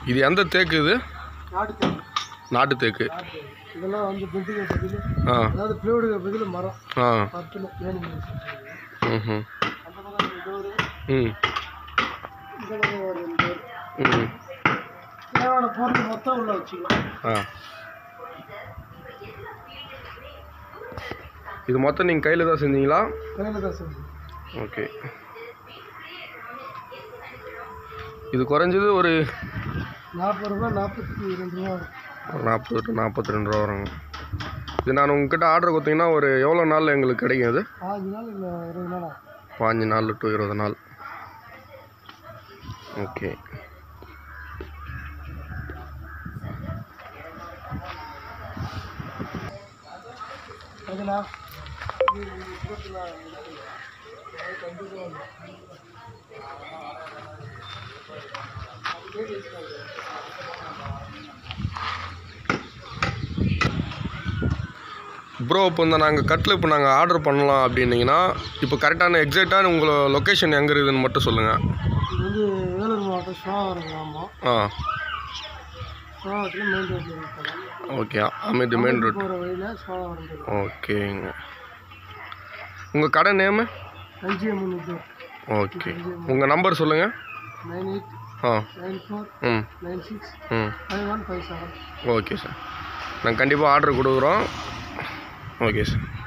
இது எந்த தேக்கு இது நாட்டு தேக்கு நாட்டு தேக்கு நாட்டு இதெல்லாம் வந்து பில்டிங் பதில் ஆ அதாவது பிளேவுடுக்கு பதில் மரம் ஆ பத்தில் வேணும் ம் அந்த பக்கம் இந்த டோரு ம் இந்த பக்கம் ஒரு டோர் ம் தேவையான பொருள் மொத்தம் உள்ள வச்சுக்கலாம் ஆ இது மொத்தம் நீங்கள் கையில் தான் செஞ்சீங்களா கையில் தான் செஞ்சு ஓகே இது குறைஞ்சது ஒரு நாற்பது ரூபா நாற்பத்தி ரெண்டு ரூபா வரும். நாற்பது டு நாற்பத்தி ரெண்டு ரூபா வருங்க இது நான் உங்ககிட்ட ஆர்டர் கொடுத்தீங்கன்னா ஒரு எவ்வளோ நாளில் எங்களுக்கு கிடைக்கும் அது பாஞ்சு நாள் இல்லை இருபது நாள் ஆகும் பாஞ்சு நாள் டு இருபது நாள் ஓகே அதுனா ப்ரோ இப்போ இந்த நாங்கள் கட்டில் இப்போ நாங்கள் ஆர்டர் பண்ணலாம் அப்படின்னீங்கன்னா இப்போ கரெக்டான எக்ஸாக்டான உங்களை லொக்கேஷன் எங்கே இருக்குதுன்னு மட்டும் சொல்லுங்கள் இது வந்து வேலூர் மாவட்டம் சிவாவரம் கிராமம் ஆ சிவாவரத்தில் மெயின் ரோட்டில் இருக்காங்க ஓகே அமைதி மெயின் ரோட் போகிற வழியில் சிவாவரம் இருக்கு ஓகேங்க உங்கள் கடை நேமு அஞ்சு முந்நூற்றி ஓகே உங்கள் நம்பர் சொல்லுங்கள் nine eight ah nine four hmm nine six hmm five one five seven okay sir நாங்கள் கண்டிப்பாக ஆர்டர் கொடுக்குறோம் ஓகே சார்